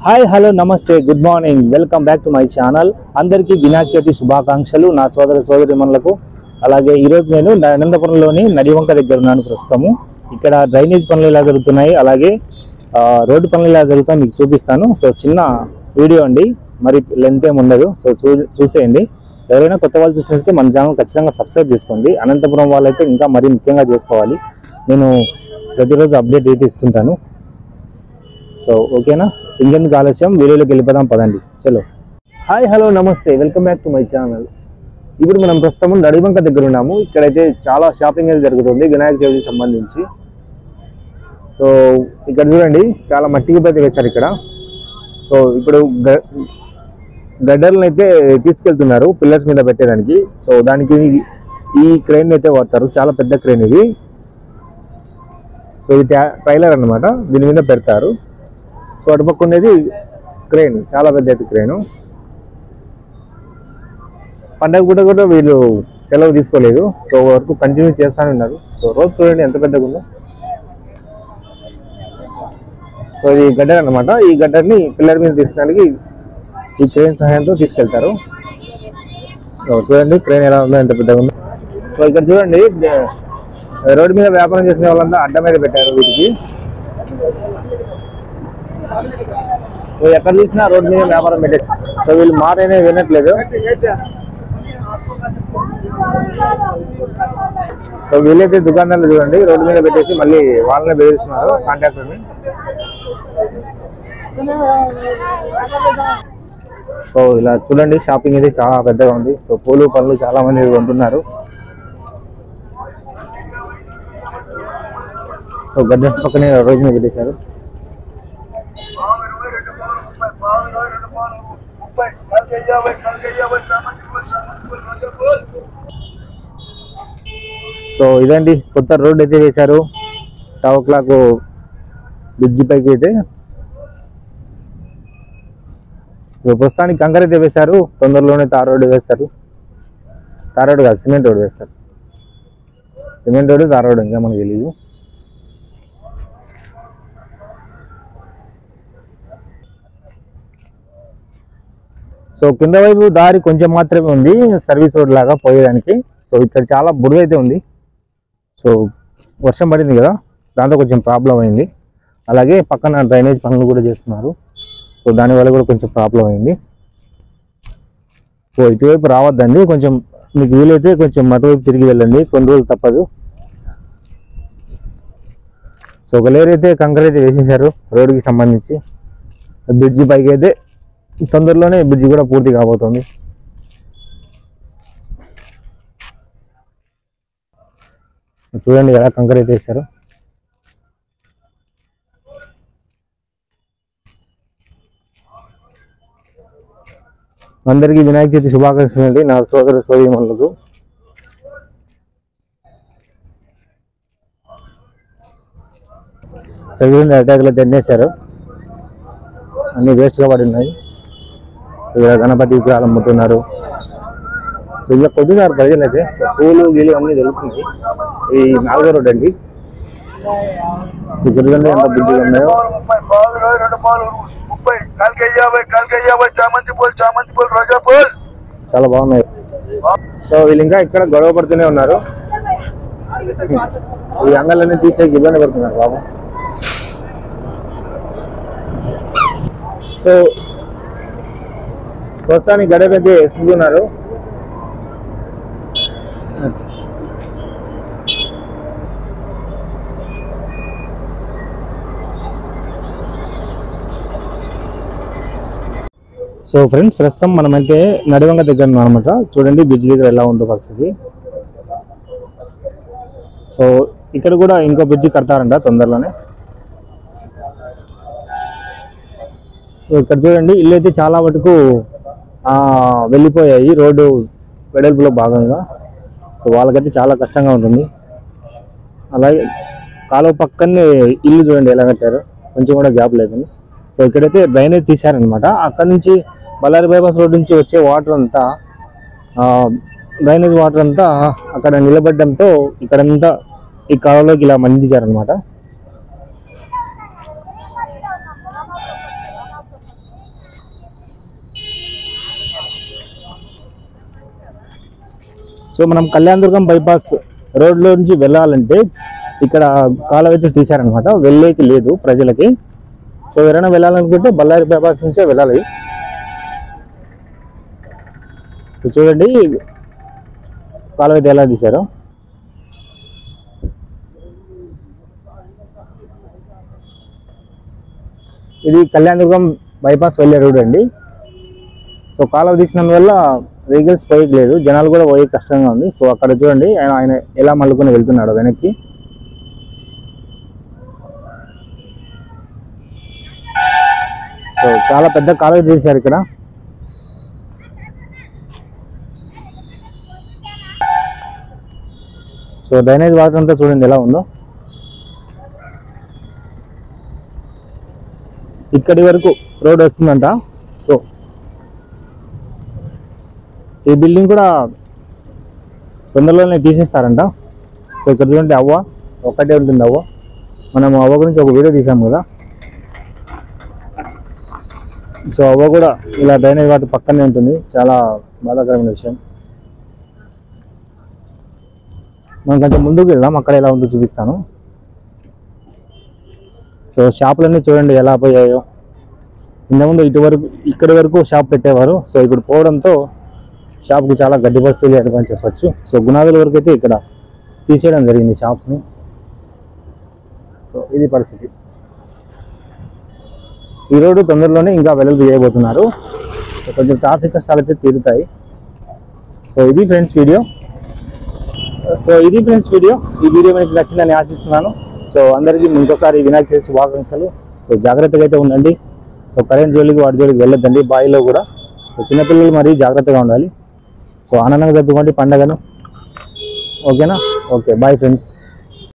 hi hello నమస్తే good morning welcome back to my channel అందరికీ వినాయక చవితి శుభాకాంక్షలు నా సోదర సోదరిమణులకు అలాగే ఈరోజు నేను అనంతపురంలోని నడివంక దగ్గర ఉన్నాను ప్రస్తుతము ఇక్కడ డ్రైనేజ్ పనులు ఎలా జరుగుతున్నాయి అలాగే ఆ, రోడ్డు పనులు ఎలా జరుగుతాయి మీకు చూపిస్తాను సో చిన్న వీడియో అండి మరి లెంత్ ఏమి ఉండదు సో చూ చూసేయండి ఎవరైనా కొత్త వాళ్ళు చూసినట్లయితే మన ఛానల్ ఖచ్చితంగా సబ్స్క్రైబ్ చేసుకోండి అనంతపురం వాళ్ళైతే ఇంకా మరీ ముఖ్యంగా చేసుకోవాలి నేను ప్రతిరోజు అప్డేట్ అయితే ఇస్తుంటాను సో ఓకేనా ఇంకెందుకు ఆలస్యం వీడియోలోకి వెళ్ళిపోదాం పదండి చలో హాయ్ హలో నమస్తే welcome back to my channel ఇప్పుడు మనం ప్రస్తుతం నడిబంక దగ్గర ఉన్నాము ఇక్కడైతే చాలా షాపింగ్ అయితే జరుగుతుంది వినాయక చవితికి సంబంధించి సో ఇక్కడ చూడండి చాలా మట్టికి పైతే వేశారు ఇక్కడ సో ఇప్పుడు గ- గడ్డలను అయితే తీసుకెళ్తున్నారు పిల్లర్స్ మీద పెట్టేదానికి సో దానికి ఈ క్రెయిన్ అయితే వాడతారు చాలా పెద్ద క్రెయిన్ ఇది సో ఇది ట్రైలర్ అన్నమాట దీని మీద పెడతారు సో అటుపక్క ఉండేది క్రెయిన్ చాలా పెద్ద ఎత్తు క్రెయిన్ పండగ పూట కూడా వీళ్ళు సెలవు తీసుకోలేదు సో వరకు కంటిన్యూ చేస్తానే ఉన్నారు సో రోజు చూడండి ఎంత పెద్దగా ఉందో సో ఇది గడ్డర్ అన్నమాట ఈ గడ్డర్ని పిల్లర్ మీద తీసుకెళ్ళడానికి ఈ క్రెయిన్ సహాయంతో తీసుకెళ్తారు సో చూడండి క్రెయిన్ ఎలా ఉందో ఎంత పెద్దగా ఉందో సో ఇక్కడ చూడండి దే- రోడ్డు మీద వ్యాపారం చేసిన వాళ్ళంతా అడ్డ మీద పెట్టారు వీటికి సో ఎక్కడ చూసినా రోడ్డు మీద వ్యాపారం పెట్టేది సో వీళ్ళు మాట అనేది వినట్లేదు సో వీళ్ళైతే దుకాణాలు చూడండి రోడ్డు మీద పెట్టేసి మళ్ళీ వాళ్ళనే బెదిరిస్తున్నారు కాంట్రాక్టర్ని సో ఇలా చూడండి షాపింగ్ అయితే చాలా పెద్దగా ఉంది సో పూలు పనులు చాలా మంది కొంటున్నారు సో గడ్డెన్స్ పక్కనే రోడ్డు మీద పెట్టేశారు సో ఇదండి కొత్త రోడ్ అయితే వేశారు టవ్ ఓ క్లాక్ బ్రిడ్జి పైకి అయితే సో ప్రస్తుతానికి కంకర అయితే వేశారు తొందరలోనే తార్ రోడ్డు వేస్తారు తార్ రోడ్డు కాదు సిమెంట్ రోడ్డు వేస్తారు సిమెంట్ రోడ్డు తార్ రోడ్డు ఇంకా మనకు తెలియదు సో కింద వైపు దారి కొంచెం మాత్రమే ఉంది సర్వీస్ రోడ్ లాగా పోయేదానికి సో ఇక్కడ చాలా బురద అయితే ఉంది సో వర్షం పడింది కదా దాంతో కొంచెం ప్రాబ్లం అయింది అలాగే పక్కన డ్రైనేజ్ పనులు కూడా చేస్తున్నారు సో దానివల్ల కూడా కొంచెం ప్రాబ్లం అయింది సో ఇటువైపు రావద్దండి కొంచెం మీకు వీలైతే కొంచెం అటువైపు తిరిగి వెళ్ళండి కొన్ని రోజులు తప్పదు సో ఒక లేరు అయితే కంకర అయితే వేసేసారు రోడ్డుకి సంబంధించి బ్రిడ్జి పైకి అయితే తొందరలోనే బ్రిడ్జి కూడా పూర్తి కాబోతుంది చూడండి ఎలా కంకర అయితే వేశారు అందరికీ వినాయక చవితి శుభాకాంక్షలు అండి నా సోదర సోదరిమణులకు చూడండి అటాకులు తెన్నేశారు అన్ని వేస్ట్గా పడి ఉన్నాయి ఇక్కడ గణపతి విగ్రహాలు అమ్ముతున్నారు సో ఇలా కొద్దిగారు ప్రజలు అయితే సో పూలు గీలు అన్నీ దొరుకుతున్నాయి ఈ నాలుగో రోడ్ అండి సో గుడిగండ ఎంత బిజీగా ఉన్నాయో ముప్పై పావులు ఇరవై రెండు పావులు ముప్పై కాలికే యాభై కాలికే యాభై చామంతి పూలు చామంతి పూలు రోజా పూలు చాలా బాగున్నాయి సో వీళ్ళు ఇంకా ఇక్కడ గొడవ పడుతూనే ఉన్నారు ఈ అంగళ్ళన్నీ తీసే ఇబ్బంది పడుతున్నారు బాబు సో ప్రస్తుతానికి గడప అయితే ఎక్కుతున్నారు సో ఫ్రెండ్స్ ప్రస్తుతం మనమైతే నడివంగ దగ్గర ఉన్నాం అనమాట చూడండి బ్రిడ్జ్ దగ్గర ఎలా ఉందో పరిస్థితి సో ఇక్కడ కూడా ఇంకో బ్రిడ్జి కడతారంట తొందరలోనే సో ఇక్కడ చూడండి ఇల్లు అయితే చాలా మటుకు ఆ, వెళ్ళిపోయాయి రోడ్డు వెడల్పులో భాగంగా సో వాళ్ళకైతే చాలా కష్టంగా ఉంటుంది అలాగే కాలువ పక్కనే ఇల్లు చూడండి ఎలా కట్టారు కొంచెం కూడా గ్యాప్ లేకుండా సో ఇక్కడైతే డ్రైనేజ్ తీశారనమాట అక్కడ నుంచి బళ్ళారి బైపాస్ రోడ్ నుంచి వచ్చే వాటర్ అంతా ఆ, డ్రైనేజ్ వాటర్ అంతా అక్కడ నిలబడడంతో ఇక్కడంతా ఈ కాలువలోకి ఇలా మళ్లించారనమాట సో మనం కళ్యాణదుర్గం బైపాస్ రోడ్లో నుంచి వెళ్ళాలంటే ఇక్కడ కాలువ అయితే తీశారనమాట వెళ్ళేకి లేదు ప్రజలకి సో ఎవరైనా వెళ్ళాలనుకుంటే బళ్ళారి బైపాస్ నుంచే వెళ్ళాలి సో చూడండి కాలువ అయితే ఎలా తీశారో ఇది కళ్యాణదుర్గం బైపాస్ వెళ్ళే రోడ్ అండి సో కాలువ తీసినందువల్ల వెహికల్స్ పోయేకి లేదు జనాలు కూడా పోయే కష్టంగా ఉంది సో అక్కడ చూడండి ఆయన ఆయన ఎలా మళ్ళుకొని వెళ్తున్నాడు వెనక్కి సో చాలా పెద్ద కాలువ తీశారు ఇక్కడ సో డ్రైనేజ్ వాటర్ అంతా చూడండి ఎలా ఉందో ఇక్కడి వరకు రోడ్ వస్తుందంట సో ఈ బిల్డింగ్ కూడా తొందరలోనే తీసేస్తారంట సో ఇక్కడ చూడండి అవ్వ ఒక్కటే ఉంటుంది అవ్వ మనం అవ్వ గురించి ఒక వీడియో తీసాము కదా సో అవ్వ కూడా ఇలా డ్రైనేజ్ వాటర్ పక్కనే ఉంటుంది చాలా బాధాకరమైన విషయం మనం కొంచెం ముందుకు వెళ్దాం అక్కడ ఎలా ఉందో చూపిస్తాను సో షాపులన్నీ చూడండి ఎలా పోయాయో ఇంతకుముందు ఇటు వరకు ఇక్కడి వరకు షాప్ పెట్టేవారు సో ఇప్పుడు పోవడంతో షాప్కు చాలా గడ్డి పరిస్థితులు అని చెప్పొచ్చు సో గుణాదుల వరకు అయితే ఇక్కడ తీసేయడం జరిగింది షాప్స్ని సో ఇది పరిస్థితి ఈ రోడ్డు తొందరలోనే ఇంకా వెలుగు చేయబోతున్నారు సో కొంచెం ట్రాఫిక్ కష్టాలు అయితే తీరుతాయి సో ఇది ఫ్రెండ్స్ వీడియో సో ఇది ఫ్రెండ్స్ వీడియో ఈ వీడియో మీకు నచ్చిందని ఆశిస్తున్నాను సో అందరికీ ఇంకోసారి వినాయక చవితి శుభాకాంక్షలు సో జాగ్రత్తగా అయితే ఉండండి సో కరెంట్ జోలికి వాటి జోలికి వెళ్ళొద్దండి బావిలో కూడా సో చిన్నపిల్లలు మరీ జాగ్రత్తగా ఉండాలి సో ఆనందంగా జరుపుకోండి పండగను ఓకేనా ఓకే బాయ్ ఫ్రెండ్స్